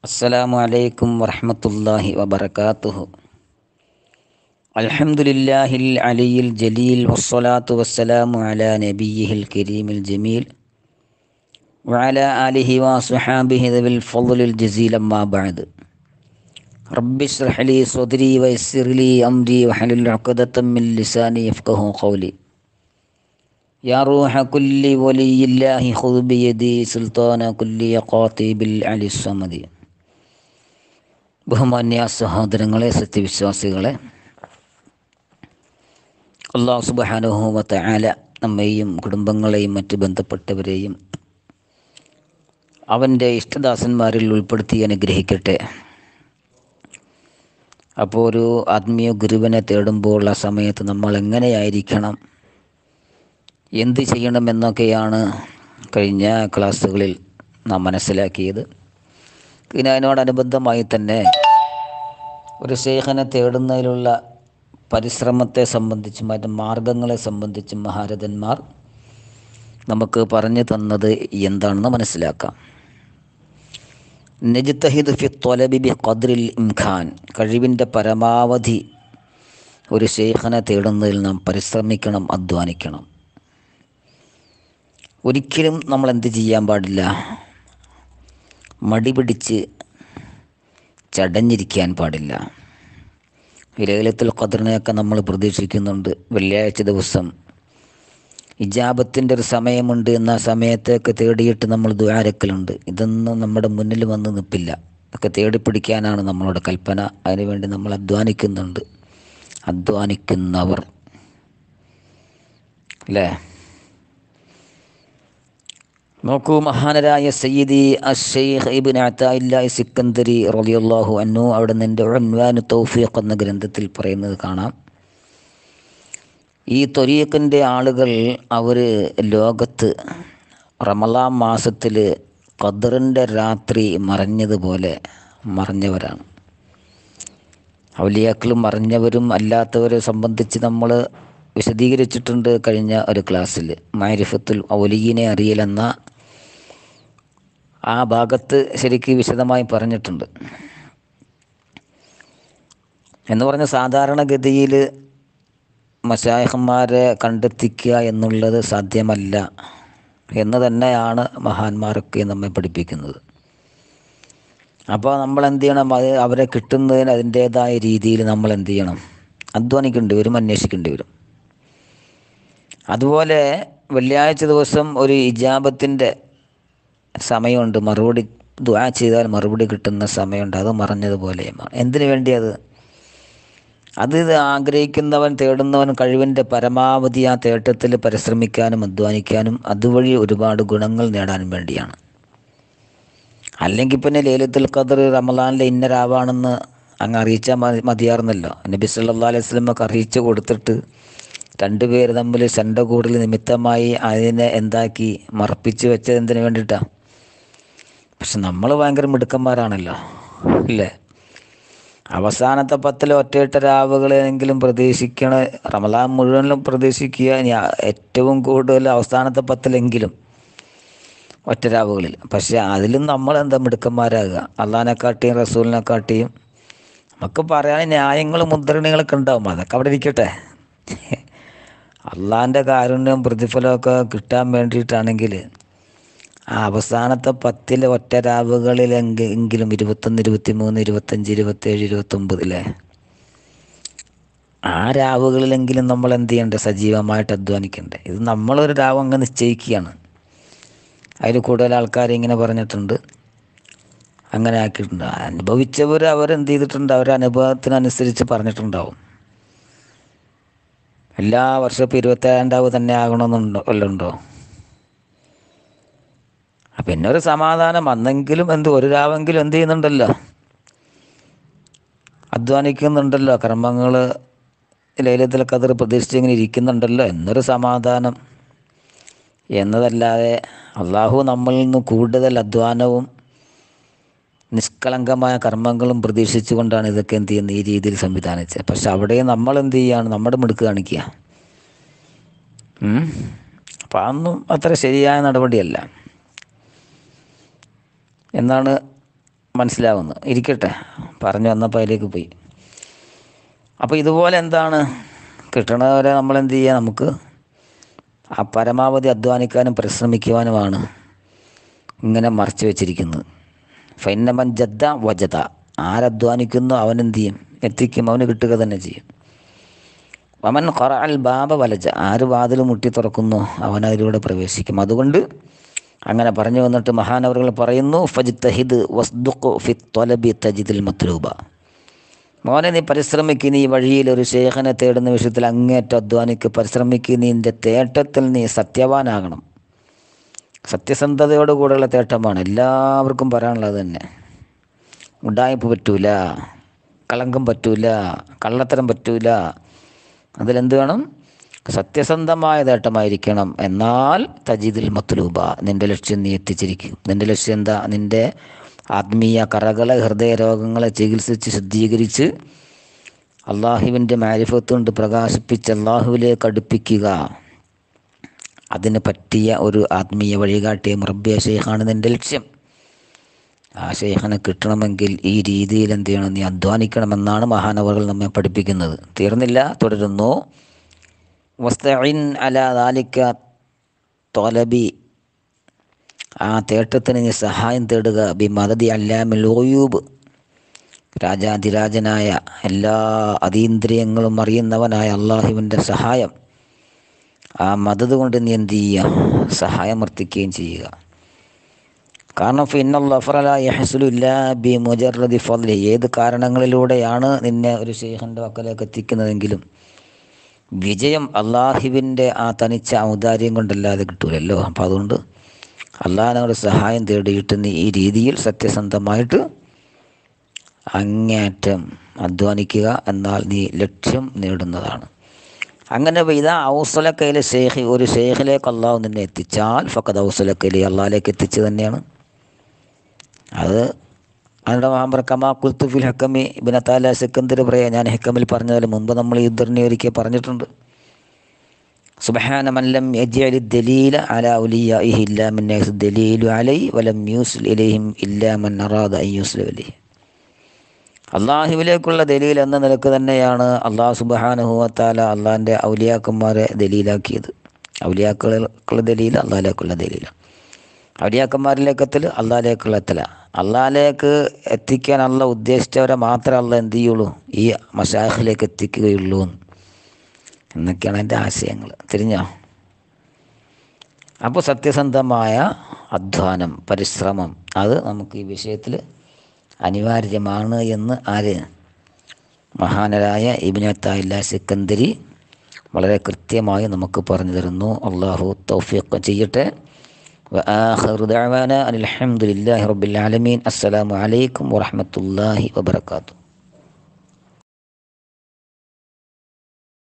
السلام عليكم ورحمة الله وبركاته الحمد لله العلي الجليل والصلاة والسلام على نبيه الكريم الجميل وعلى آله وصحابه ذوي الفضل الجزيل أما بعد رب اشرح لي صدري ويسر لي أمري واحلل عقدة من لساني يفقه قولي يا روح كل ولي الله خذ بيدي سلطان كل يقاطي بالعلي الصمد ബഹുമാന്യ സഹോദരങ്ങളെ സത്യവിശ്വാസികളെ അള്ളാഹു സുബാനുഹോമത്തെ ആല നമ്മെയും കുടുംബങ്ങളെയും മറ്റ് ബന്ധപ്പെട്ടവരെയും അവൻ്റെ ഇഷ്ടദാസന്മാരിൽ ഉൾപ്പെടുത്തി അനുഗ്രഹിക്കട്ടെ അപ്പോൾ ഒരു ആത്മീയ ഗുരുവിനെ തേടുമ്പോൾ ആ സമയത്ത് നമ്മൾ എങ്ങനെയായിരിക്കണം എന്ത് ചെയ്യണമെന്നൊക്കെയാണ് കഴിഞ്ഞ ക്ലാസ്സുകളിൽ നാം മനസ്സിലാക്കിയത് പിന്നെ അതിനോടനുബന്ധമായി തന്നെ ഒരു ശേഖനെ തേടുന്നതിലുള്ള പരിശ്രമത്തെ സംബന്ധിച്ചും അതിൻ്റെ മാർഗങ്ങളെ സംബന്ധിച്ചും മഹാരഥന്മാർ നമുക്ക് പറഞ്ഞു തന്നത് എന്താണെന്ന് മനസ്സിലാക്കാം നജിത്തഹിദ് ഫി തൊലബി ബി ഖദ്രിൽ ഇംഖാൻ കഴിവിൻ്റെ പരമാവധി ഒരു ശേഖനെ തേടുന്നതിൽ നാം പരിശ്രമിക്കണം അധ്വാനിക്കണം ഒരിക്കലും നമ്മൾ എന്ത് ചെയ്യാൻ പാടില്ല മടി പിടിച്ച് ചടഞ്ഞിരിക്കാൻ പാടില്ല ലൈലത്തുൽ ഖദറിനെയൊക്കെ നമ്മൾ പ്രതീക്ഷിക്കുന്നുണ്ട് വെള്ളിയാഴ്ച ദിവസം ഇജാബത്തിൻ്റെ ഒരു സമയമുണ്ട് എന്ന സമയത്തൊക്കെ തേടിയിട്ട് നമ്മൾ ദ്വാരക്കലുണ്ട് ഇതൊന്നും നമ്മുടെ മുന്നിൽ വന്ന് നിൽപ്പില്ല ഒക്കെ തേടിപ്പിടിക്കാനാണ് നമ്മളോട് കൽപ്പന അതിനുവേണ്ടി നമ്മൾ അധ്വാനിക്കുന്നുണ്ട് അധ്വാനിക്കുന്നവർ അല്ലേ നോക്കൂ മഹാനരായ സയ്യിദി അഷെയ്ഖ് ഇബിൻ അത്തായില്ലാഹി സിക്കന്ദരി റളിയല്ലാഹു അന്നു അവിടെ നിൻ്റെ ഉൻവാനു തൗഫീഖ് എന്ന ഗ്രന്ഥത്തിൽ പറയുന്നത് കാണാം ഈ തൊരീഖിൻ്റെ ആളുകൾ അവർ ലോകത്ത് റമലാം മാസത്തിൽ ഖദറിൻ്റെ രാത്രി മറഞ്ഞതുപോലെ മറഞ്ഞവരാണ് ഔലിയാക്കളും മറഞ്ഞവരും അല്ലാത്തവരെ സംബന്ധിച്ച് നമ്മൾ വിശദീകരിച്ചിട്ടുണ്ട് കഴിഞ്ഞ ഒരു ക്ലാസ്സിൽ മാരിഫത്തുൽ ഔലിയിനെ അറിയലെന്ന ആ ഭാഗത്ത് ശരിക്ക് വിശദമായി പറഞ്ഞിട്ടുണ്ട് എന്ന് പറഞ്ഞ സാധാരണഗതിയിൽ മശായഹന്മാരെ കണ്ടെത്തിക്കുക എന്നുള്ളത് സാധ്യമല്ല എന്ന് തന്നെയാണ് മഹാന്മാരൊക്കെ നമ്മെ പഠിപ്പിക്കുന്നത് അപ്പോൾ നമ്മൾ എന്ത് ചെയ്യണം അത് അവരെ കിട്ടുന്നതിന് അതിൻ്റേതായ രീതിയിൽ നമ്മൾ എന്ത് ചെയ്യണം അധ്വാനിക്കേണ്ടി വരും അന്വേഷിക്കേണ്ടി വരും അതുപോലെ വെള്ളിയാഴ്ച ദിവസം ഒരു ഇജാബത്തിൻ്റെ സമയമുണ്ട് മറുപടി ദ്വാ ചെയ്താൽ മറുപടി കിട്ടുന്ന സമയമുണ്ട് അത് മറഞ്ഞതുപോലെയുമാണ് എന്തിനു വേണ്ടി അത് അത് ആഗ്രഹിക്കുന്നവൻ തേടുന്നവൻ കഴിവിൻ്റെ പരമാവധി ആ തേട്ടത്തിൽ പരിശ്രമിക്കാനും അധ്വാനിക്കാനും അതുവഴി ഒരുപാട് ഗുണങ്ങൾ നേടാനും വേണ്ടിയാണ് അല്ലെങ്കിൽ പിന്നെ ലേലത്തുൽ ഖദർ റമലാനിലെ ഇന്ന രാവാണെന്ന് അങ്ങ് അറിയിച്ചാൽ മതി മതിയാർന്നല്ലോ നബി സല്ലാ അലൈഹി സ്വലമൊക്കെ അറിയിച്ചു കൊടുത്തിട്ട് രണ്ടുപേർ തമ്മിൽ ശണ്ട കൂടുതൽ നിമിത്തമായി അതിനെ എന്താക്കി മറപ്പിച്ച് വെച്ചത് എന്തിനു വേണ്ടിയിട്ടാണ് പക്ഷെ നമ്മൾ ഭയങ്കര മിടുക്കന്മാരാണല്ലോ ഇല്ലേ അവസാനത്തെ പത്തിൽ ഒറ്റയിട്ട രാവുകളെങ്കിലും പ്രതീക്ഷിക്കണ റമലാൻ മുഴുവനും പ്രതീക്ഷിക്കുക ഇനി ഏറ്റവും കൂടുതൽ അവസാനത്തെ പത്തിലെങ്കിലും ഒറ്റ രാവുകളിൽ പക്ഷെ അതിലും നമ്മൾ എന്താ മിടുക്കന്മാരാകുക അള്ളഹാനെക്കാട്ടിയും റസൂലിനെക്കാട്ടിയും നമുക്ക് പറയാൻ ന്യായങ്ങളും മുദ്രണങ്ങളൊക്കെ ഉണ്ടാവും അതൊക്കെ അവിടെ ഇരിക്കട്ടെ അള്ളാൻ്റെ കാരുണ്യം പ്രതിഫലമൊക്കെ കിട്ടാൻ വേണ്ടിയിട്ടാണെങ്കിൽ ആ അവസാനത്തെ പത്തിലെ ഒറ്റ രാവുകളിലെങ്കിലും ഇരുപത്തൊന്ന് ഇരുപത്തി മൂന്ന് ഇരുപത്തഞ്ച് ഇരുപത്തേഴ് ഇരുപത്തൊമ്പതിലെ ആ രാവുകളിലെങ്കിലും നമ്മൾ എന്ത് ചെയ്യണ്ടേ സജീവമായിട്ട് അധ്വാനിക്കണ്ടേ ഇത് നമ്മളൊരു രാവ് അങ്ങ് നിശ്ചയിക്കുകയാണ് അതിൽ കൂടുതൽ ആൾക്കാർ ഇങ്ങനെ പറഞ്ഞിട്ടുണ്ട് അങ്ങനെ ആക്കിയിട്ടുണ്ട് അനുഭവിച്ചവർ അവരെന്ത് ചെയ്തിട്ടുണ്ട് അവരുടെ അനുഭവത്തിനനുസരിച്ച് പറഞ്ഞിട്ടുണ്ടാവും എല്ലാ വർഷവും ഇപ്പോൾ ഇരുപത്തേഴാം രാവ് തന്നെ ആകണമെന്നുണ്ടോ വല്ലതുണ്ടോ പിന്നെ ഒരു സമാധാനം അന്നെങ്കിലും എന്ത് ഒരു രാവെങ്കിലും എന്ത് ചെയ്യുന്നുണ്ടല്ലോ അധ്വാനിക്കുന്നുണ്ടല്ലോ കർമ്മങ്ങൾ ലൈലത്തിലൊക്കെ അത് പ്രതീക്ഷിച്ച് ഇങ്ങനെ ഇരിക്കുന്നുണ്ടല്ലോ എന്നൊരു സമാധാനം എന്നതല്ലാതെ അള്ളാഹു നമ്മളിൽ നിന്ന് കൂടുതൽ അധ്വാനവും നിഷ്കളങ്കമായ കർമ്മങ്ങളും പ്രതീക്ഷിച്ചുകൊണ്ടാണ് ഇതൊക്കെ എന്ത് ചെയ്യുന്നത് ഈ രീതിയിൽ സംവിധാനിച്ചത് പക്ഷെ അവിടെ നമ്മൾ എന്ത് ചെയ്യുകയാണ് നമ്മുടെ മിടുക്ക് കാണിക്കുക അപ്പം അതൊന്നും അത്ര ശരിയായ നടപടിയല്ല എന്നാണ് മനസ്സിലാവുന്നു ഇരിക്കട്ടെ പറഞ്ഞു വന്നപ്പോൾ അതിലേക്ക് പോയി അപ്പോൾ ഇതുപോലെ എന്താണ് കിട്ടണവരെ നമ്മൾ എന്ത് ചെയ്യുക നമുക്ക് ആ പരമാവധി അധ്വാനിക്കാനും പരിശ്രമിക്കുവാനുമാണ് ഇങ്ങനെ മറച്ചു വെച്ചിരിക്കുന്നത് ഫൈനമൻ ജദ്ദ വജത ആരധ്വാനിക്കുന്നു അവൻ എന്ത് ചെയ്യും എത്തിക്കും അവന് കിട്ടുക തന്നെ ചെയ്യും വമൻ ഖറ അൽ ബാബ വലജ ആര് വാതിൽ മുട്ടി തുറക്കുന്നു അവൻ അതിലൂടെ പ്രവേശിക്കും അതുകൊണ്ട് അങ്ങനെ പറഞ്ഞു വന്നിട്ട് മഹാനവറുകൾ പറയുന്നു ഫജ്തഹിദ് വസ്ദുഖ് ഫി ത്വലബി തജിദിൽ മത്ലൂബ മോനെ നീ പരിശ്രമിക്ക് നീ വഴിയിൽ ഒരു ശേഖനെ തേടുന്ന വിഷയത്തിൽ അങ്ങേറ്റം അധ്വാനിക്ക് പരിശ്രമിക്ക് നിന്റെ തേട്ടത്തിൽ നീ സത്യവാനാകണം സത്യസന്ധതയോടുകൂടെയുള്ള തേട്ടമാണ് എല്ലാവർക്കും പറയാനുള്ളത് തന്നെ ഉഡായ്പ പറ്റൂല കളങ്കം പറ്റൂല കള്ളത്തരം പറ്റൂല അതിലെന്ത് വേണം സത്യസന്ധമായ നേട്ടമായിരിക്കണം എന്നാൽ തജീദിൽ മത്തുലൂബ നിന്റെ ലക്ഷ്യം നീ എത്തിച്ചിരിക്കും നിന്റെ ലക്ഷ്യം എന്താ നിന്റെ ആത്മീയ കറകളെ ഹൃദയ രോഗങ്ങളെ ചികിത്സിച്ച് ശുദ്ധീകരിച്ച് അള്ളാഹുവിൻ്റെ മാരിഫത്ത് കൊണ്ട് പ്രകാശിപ്പിച്ച് അള്ളാഹുവിലേക്ക് അടുപ്പിക്കുക അതിന് പറ്റിയ ഒരു ആത്മീയ വഴികാട്ടിയ മുറബിയ ഷെയ്ഖാണ് നിന്റെ ലക്ഷ്യം ആ ഷെയ്ഖിനെ കിട്ടണമെങ്കിൽ ഈ രീതിയിൽ എന്ത് ചെയ്യണം നീ അധ്വാനിക്കണമെന്നാണ് മഹാനവറുകൾ നമ്മെ പഠിപ്പിക്കുന്നത് തീർന്നില്ല തുടരുന്നു വസ്തഇൻ അല ദാലിക്ക തൊലബി ആ തേട്ടത്തിന് നീ സഹായം തേടുക ബി മദതി അല്ലാമിൽ ഓയൂബ് രാജാതിരാജനായ എല്ലാ അതീന്ദ്രിയങ്ങളും അറിയുന്നവനായ അള്ളാഹുവിൻ്റെ സഹായം ആ മദത് കൊണ്ട് നീ എന്ത് ചെയ്യുക സഹായമർത്ഥിക്കുകയും ചെയ്യുക കാരണം ബി മുജറദി ഫضലി ഏത് കാരണങ്ങളിലൂടെയാണ് നിന്നെ ഒരു ഷെയ്ഖിൻ്റെ വക്കലേക്ക് എത്തിക്കുന്നതെങ്കിലും വിജയം അള്ളാഹുവിൻ്റെ ആ തനിച്ച ഔദാര്യം കൊണ്ടല്ലാതെ കിട്ടൂലല്ലോ അപ്പോൾ അതുകൊണ്ട് അള്ളാഹിനോട് സഹായം തേടിയിട്ട് നീ ഈ രീതിയിൽ സത്യസന്ധമായിട്ട് അങ്ങേറ്റം അധ്വാനിക്കുക എന്നാൽ നീ ലക്ഷ്യം നേടുന്നതാണ് അങ്ങനെ ഇത ഔസലക്കയിലെ ഷെയ്ഖ് ഒരു ഷെയ്ഖിലേക്ക് അള്ളാഹു നിന്നെ എത്തിച്ചാൽ ഫക്കത് ഔസലക്കയിലെ അള്ളാഹിലേക്ക് എത്തിച്ച് തന്നെയാണ് അത് അതിൻ്റെ മാമ്പർ കമാ കുൽത്തുഫിൽ ഹക്കമി ഇബിന താല സെക്കന്ദർ പറയാം ഞാൻ ഹക്കമിൽ പറഞ്ഞതുപോലെ മുമ്പ് നമ്മൾ ഈ ഉദ്ധരണി ഒരിക്കൽ പറഞ്ഞിട്ടുണ്ട് സുബഹാന മല്ലം യജ്അലി ദലീല അല ഉലിയാഇഹി ഇല്ലാ മിൻ നഹ്സ് ദലീലു അലൈ വലം യൂസ്ൽ ഇലൈഹിം ഇല്ലാ മൻ അറാദ അൻ യൂസ്ല ഇലൈഹി അള്ളാഹുവിലേക്കുള്ള ദലീൽ എന്ന നിലക്ക് തന്നെയാണ് അള്ളാഹു സുബഹാനുഹുവത്താല അള്ളാഹിൻ്റെ ഔലിയാക്കന്മാരെ ദലീലാക്കിയത് ഔലിയാക്കളുള്ള ദലീൽ അള്ളാഹിലേക്കുള്ള ദലീൽ ഔലിയാക്കന്മാരിലേക്ക് എത്തൽ അള്ളാഹിലേക്കുള്ള എത്തല അള്ളാഹിലേക്ക് എത്തിക്കാൻ അള്ള ഉദ്ദേശിച്ചവരെ മാത്രമേ അള്ള എന്ത് ചെയ്യുള്ളൂ ഈ മഷാഖിലേക്ക് എത്തിക്കുകയുള്ളൂ എന്നൊക്കെയാണ് എൻ്റെ ആശയങ്ങൾ തിരിഞ്ഞോ അപ്പോൾ സത്യസന്ധമായ അധ്വാനം പരിശ്രമം അത് നമുക്ക് ഈ വിഷയത്തിൽ അനിവാര്യമാണ് എന്ന് ആര് മഹാനരായ ഇബിനത്തായില്ല സിക്കന്ദരി വളരെ കൃത്യമായി നമുക്ക് പറഞ്ഞു തരുന്നു അള്ളാഹു തൗഫീഖ് ചെയ്യട്ടെ وآخر دعوانا أن الحمد لله رب العالمين السلام عليكم ورحمة الله وبركاته